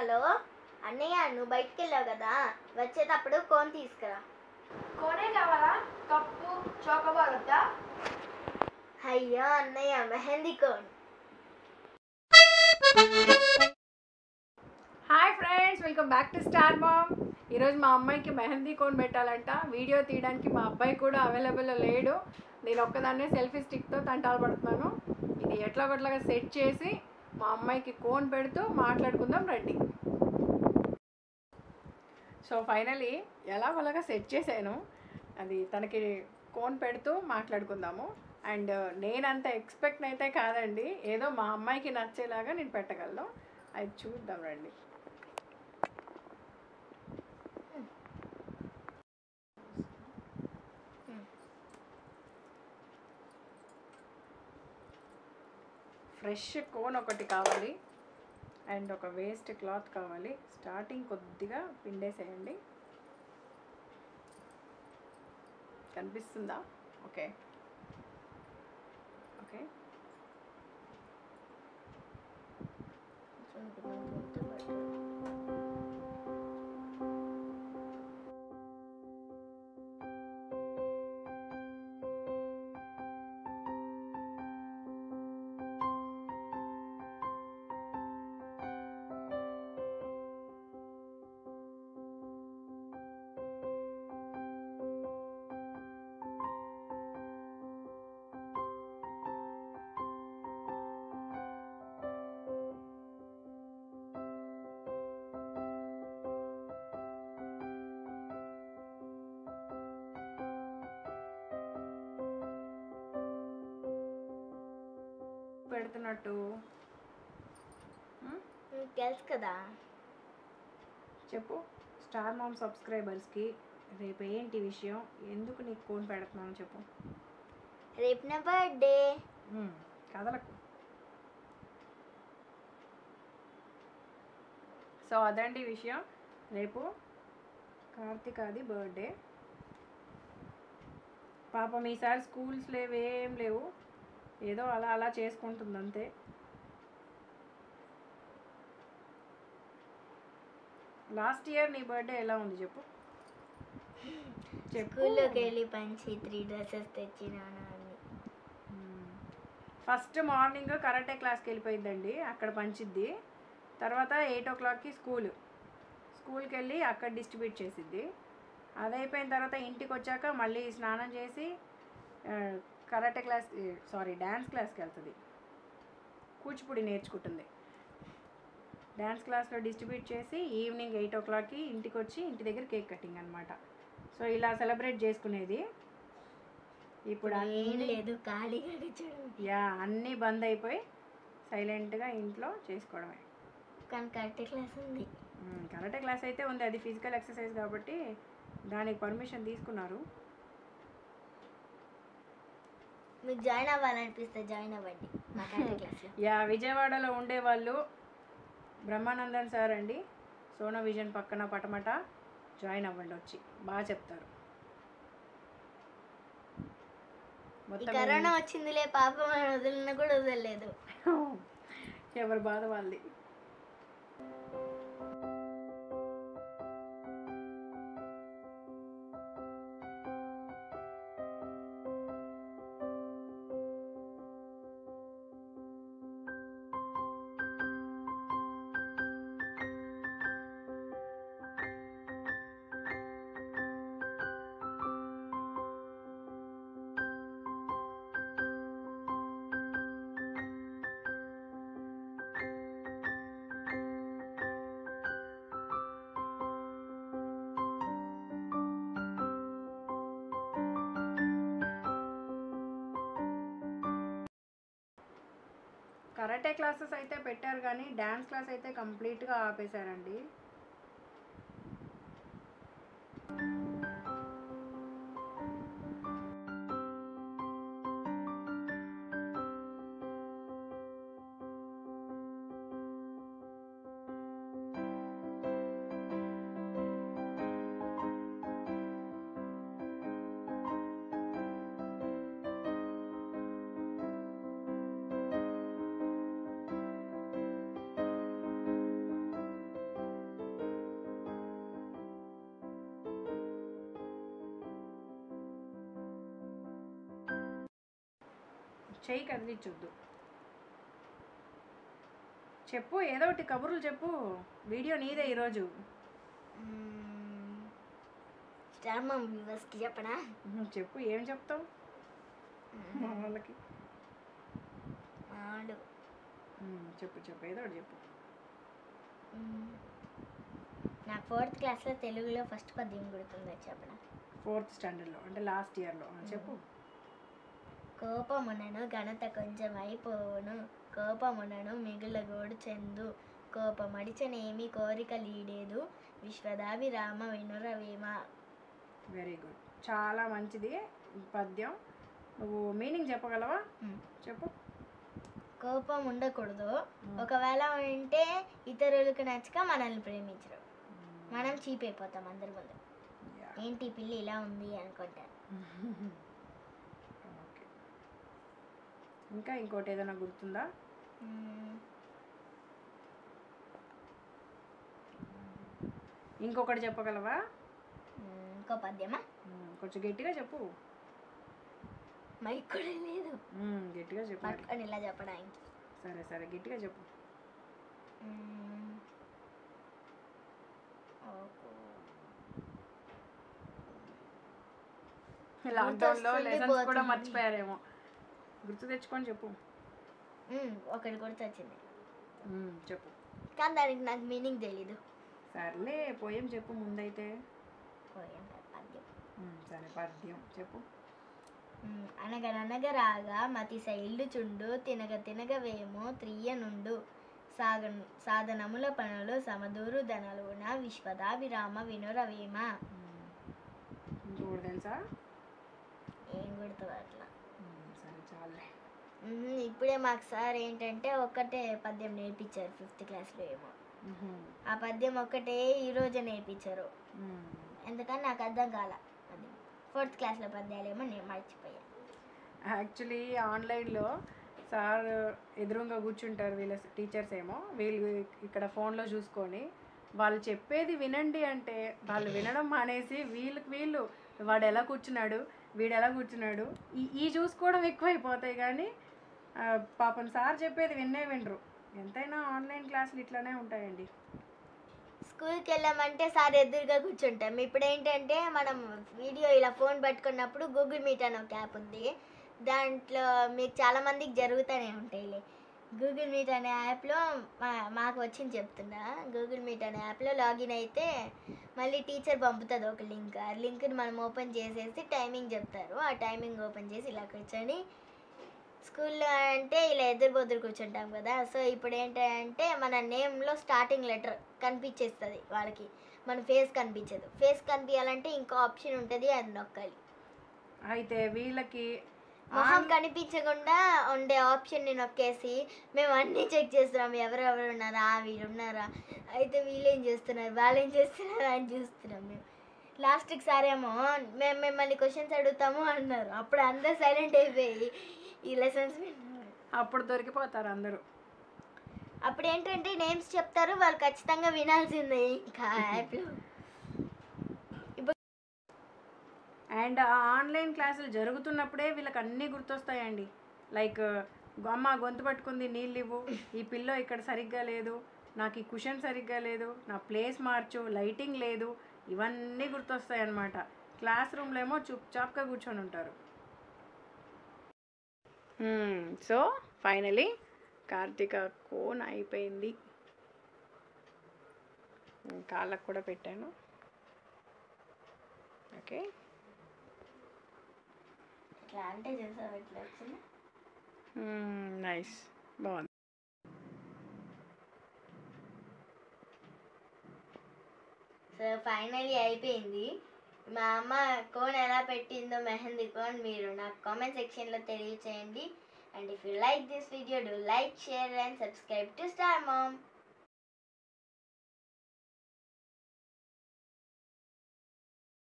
Hello అన్నయ్య నువ్వు బయటికి వెళ్ళావు కదా వచ్చేటప్పుడు కోన్ తీసుకురా కోనే కావాలా కప్పు చోకబార్ వద్దా అయ్యో అన్నయ్య mehndi cone hi friends welcome back to star mom ఈరోజు మా అమ్మాయికి మెహందీ కోన్ పెట్టాలంట వీడియో తీయడానికి మా అబ్బాయి కూడా అవైలబుల్ లేడు నేను ఒక్కదాన్నే సెల్ఫీ స్టిక్తో తంటాలు పడుతున్నాను ఇది ఎట్లా ఒకట్లాగా సెట్ చేసి మా అమ్మాయికి కోన్ పెడుతూ మాట్లాడుకుందాం రండి సో ఫైనలీ ఎలా అలాగా సెట్ చేశాను అది తనకి కోన్ పెడుతూ మాట్లాడుకుందాము అండ్ నేనంత ఎక్స్పెక్ట్ అయితే కాదండి ఏదో మా అమ్మాయికి నచ్చేలాగా నేను పెట్టగలను అది చూద్దాం రండి ఫ్రెష్ కోన్ ఒకటి కావాలి అండ్ ఒక వేస్ట్ క్లాత్ కావాలి స్టార్టింగ్ కొద్దిగా పిండేసేయండి కనిపిస్తుందా ఓకే ఓకే పెడుతున్నట్టు ఉమ్, నీకు తెలుసు కదా చెప్పు స్టార్ మామ్ సబ్స్క్రైబర్స్కి రేపు ఏంటి విషయం ఎందుకు నీకు కోన్ పెడుతున్నాను చెప్పు రేపు నా బర్త్డే ఉమ్, కదలకు సో అదండి విషయం రేపు కార్తీకాది బర్త్డే పాపం ఈసారి స్కూల్స్ లేవు ఏం లేవు ఏదో అలా అలా చేసుకుంటుంది అంతే లాస్ట్ ఇయర్ నీ బర్త్డే ఎలా ఉంది చెప్పు చెప్పు స్కూల్లోకి వెళ్ళి పంచి త్రీ డ్రెస్సెస్ తెచ్చినాను అని ఫస్ట్ మార్నింగ్ కరాటే క్లాస్కి వెళ్ళిపోయిందండి అక్కడ పంచిద్ది తర్వాత ఎయిట్ ఓ క్లాక్కి స్కూల్ స్కూల్కి వెళ్ళి అక్కడ డిస్ట్రిబ్యూట్ చేసిద్ది అది అయిపోయిన తర్వాత ఇంటికి వచ్చాక మళ్ళీ స్నానం చేసి ఆ, కరాటే క్లాస్ సారీ డ్యాన్స్ క్లాస్కి వెళ్తుంది కూచిపూడి నేర్చుకుంటుంది డ్యాన్స్ క్లాస్లో డిస్ట్రిబ్యూట్ చేసి ఈవినింగ్ ఎయిట్ ఓ క్లాక్కి ఇంటికి వచ్చి ఇంటి దగ్గర కేక్ కటింగ్ అనమాట సో ఇలా సెలబ్రేట్ చేసుకునేది ఇప్పుడు ఏం అన్ని లేదు ఖాళీగా కూర్చోడం యా అన్నీ బంద్ అయిపోయి సైలెంట్గా ఇంట్లో చేసుకోవడమే కానీ కరెక్ట్ క్లాస్ ఉంది మ్మ్, కరాటే క్లాస్ అయితే ఉంది అది ఫిజికల్ ఎక్సర్సైజ్ కాబట్టి దానికి పర్మిషన్ తీసుకున్నారు మీకు జాయిన్ అవ్వాలనిపిస్తే జాయిన్ అవ్వండి మా కరెక్ట్ క్లాస్లో యా విజయవాడలో ఉండేవాళ్ళు బ్రహ్మానందన్ సార్ అండి సోనా విజన్ పక్కన పటమట జాయిన్ అవ్వండి వచ్చి బాగా చెప్తారు ఈ మొత్తం కరోనా వచ్చిందిలే పాపం అని వదిలిన కూడా వదలలేదు ఎవరి బాధ వాళ్ళది కరాటే క్లాసెస్ అయితే పెట్టారు కానీ డ్యాన్స్ క్లాస్ అయితే కంప్లీట్గా ఆపేశారండి చెయ్యి కదిలించొద్దు చెప్పు ఏదో ఒకటి కబుర్లు చెప్పు వీడియో నీదే ఈరోజు స్టార్ మా వ్యూవర్స్కి చెప్పనా ఉహు, చెప్పు ఏం చెప్తావు మా వాళ్ళకి ఆడు ఉమ్, చెప్పు చెప్పు ఏదో ఒకటి చెప్పు నాకు ఫోర్త్ క్లాస్లో తెలుగులో ఫస్ట్ పద్యం గుర్తుంది చెప్పనా ఫోర్త్ స్టాండర్డ్లో అంటే లాస్ట్ ఇయర్లో చెప్పు కోపమునను ఘనత కొంచెం అయిపోవును కోపమునను మిగులగోడు చెందు కోపమడిచనేమి కోరిక లీడేదు విశ్వదాభిరామ వినురవేమ వెరీ గుడ్ చాలా మంచిది పద్యం నువ్వు మీనింగ్ చెప్పగలవా చెప్పు కోపం ఉండకూడదు ఒకవేళ ఉంటే ఇతరులకు నచ్చక మనల్ని ప్రేమించరు మనం చీప్ అయిపోతాం అందరి ముందు Yeah. ఏంటి ఈ పిల్లి ఇలా ఉంది అనుకుంటారు ఓకే ఇంకా ఇంకోటి ఏదైనా గుర్తుందా మ్మ్. ఇంకొకటి చెప్పగలవా మ్మ్. ఇంకో పద్యమా ఉమ్, కొంచెం గట్టిగా చెప్పు మైక్ కూడా లేదు ఉమ్, గట్టిగా చెప్పు మరి. పట్టుకొని ఇలా చెప్పడానికి సరే సరే గట్టిగా చెప్పు మ్మ్. ఓకే. లాక్డౌన్లో గుర్తొస్తుంది, లెసన్స్ కూడా పోతుంది. మర్చిపోయారేమో గుర్తు తెచ్చుకొని చెప్పు మ్మ్. ఒకటి గుర్తొచ్చింది ఉమ్, చెప్పు కానీ దానికి నాకు మీనింగ్ తెలీదు సర్లే పోయం చెప్పు ముందైతే పోయాం కదా పద్యం ఉమ్, సరే పద్యం చెప్పు మ్మ్. అనగననగ రాగా మతి శైలు చుండు తినగ తినగ వేము త్రియ నుండు సాగ సాధనముల పనులు సమదూరు ధనలున విశ్వదాభిరామ వినురవేమ ఉమ్, ఇంకొకటి తెలుసా ఏం గుర్తుంది అట్లా ఉమ్, సరే చాలే మ్మ్. ఇప్పుడే మాకు సార్ ఏంటంటే ఒక్కటే పద్యం నేర్పించారు ఫిఫ్త్ క్లాస్లో ఏమో ఉహు, ఆ పద్యం ఒక్కటే ఈరోజే నేర్పించారు ఉమ్, ఎందుకని నాకు అర్థం కాల అది ఫోర్త్ క్లాస్లో పద్యాలేమో నేను మర్చిపోయా యాక్చువల్లీ ఆన్లైన్లో సార్ ఎదురుగా కూర్చుంటారు వీళ్ళ టీచర్స్ ఏమో వీళ్ళు ఇక్కడ ఫోన్లో చూసుకొని వాళ్ళు చెప్పేది వినండి అంటే వాళ్ళు వినడం మానేసి వీళ్ళకి వీళ్ళు వాడు ఎలా కూర్చున్నాడు వీడు ఎలా కూర్చున్నాడు ఈ ఈ చూసుకోవడం ఎక్కువైపోతాయి కానీ ఆ, పాపం సార్ చెప్పేది విన్నే వినరు ఎంతైనా ఆన్లైన్ క్లాసులు ఇట్లానే ఉంటాయండి స్కూల్కి వెళ్ళామంటే సార్ ఎదురుగా కూర్చుంటాం ఇప్పుడు ఏంటంటే మనం వీడియో ఇలా ఫోన్ పట్టుకున్నప్పుడు గూగుల్ మీట్ అనే ఒక యాప్ ఉంది దాంట్లో మీకు చాలా మందికి జరుగుతూనే ఉంటాయిలే గూగుల్ మీట్ అనే యాప్లో మా మాకు వచ్చింది చెప్తున్నా గూగుల్ మీట్ అనే యాప్లో లాగిన్ అయితే మళ్ళీ టీచర్ పంపుతుంది ఒక లింక్ ఆ లింక్ని మనం ఓపెన్ చేసేసి టైమింగ్ చెప్తారు ఆ టైమింగ్ ఓపెన్ చేసి ఇలా కూర్చొని స్కూల్లో అంటే ఇలా ఎదురు బొద్దురు కూర్చుంటాం కదా సో ఇప్పుడు ఏంటంటే మన నేమ్లో స్టార్టింగ్ లెటర్ కనిపించేస్తుంది వాళ్ళకి మన ఫేస్ కనిపించదు ఫేస్ కనిపించాలంటే ఇంకో ఆప్షన్ ఉంటుంది అది నొక్కాలి అయితే వీళ్ళకి మొహం కనిపించకుండా ఉండే ఆప్షన్ని నొక్కేసి మేము అన్నీ చెక్ చేస్తున్నాం ఎవరెవరు ఉన్నారా వీళ్ళు ఉన్నారా అయితే వీళ్ళేం చేస్తున్నారు వాళ్ళేం చేస్తున్నారు అని చూస్తున్నాం మేము లాస్ట్కి సారేమో మేము మిమ్మల్ని క్వశ్చన్స్ అడుగుతాము అన్నారు అప్పుడు అందరు సైలెంట్ అయిపోయి ఈ లెసన్స్ విన్నారు అప్పుడు దొరికిపోతారు అందరూ అప్పుడు ఏంటంటే నేమ్స్ చెప్తారు వాళ్ళు ఖచ్చితంగా వినాల్సిందే ఇంకా యాప్లో అండ్ ఆ ఆన్లైన్ క్లాసులు జరుగుతున్నప్పుడే వీళ్ళకి అన్నీ గుర్తొస్తాయండి లైక్ అమ్మ గొంతు పట్టుకుంది నీళ్ళు ఇవ్వు ఈ పిల్లో ఇక్కడ సరిగ్గా లేదు నాకు ఈ కుషన్ సరిగ్గా లేదు నా ప్లేస్ మార్చు లైటింగ్ లేదు ఇవన్నీ గుర్తొస్తాయి అన్నమాట క్లాస్ రూమ్లో ఏమో చుప్ చాప్గా కూర్చొని ఉంటారు సో ఫైనలీ కార్తీక కోన్ అయిపోయింది కాళ్ళకు కూడా పెట్టాను ఓకే ఇట్లా అంటే చూసావు ఇట్లా వచ్చింది నైస్ బాగుంది సో ఫైనలీ అయిపోయింది మా అమ్మ కోన్ ఎలా పెట్టిందో మెహందీ కోన్ మీరు నాకు కామెంట్ సెక్షన్లో తెలియచేయండి and if you like this video do like share and subscribe to star ma'am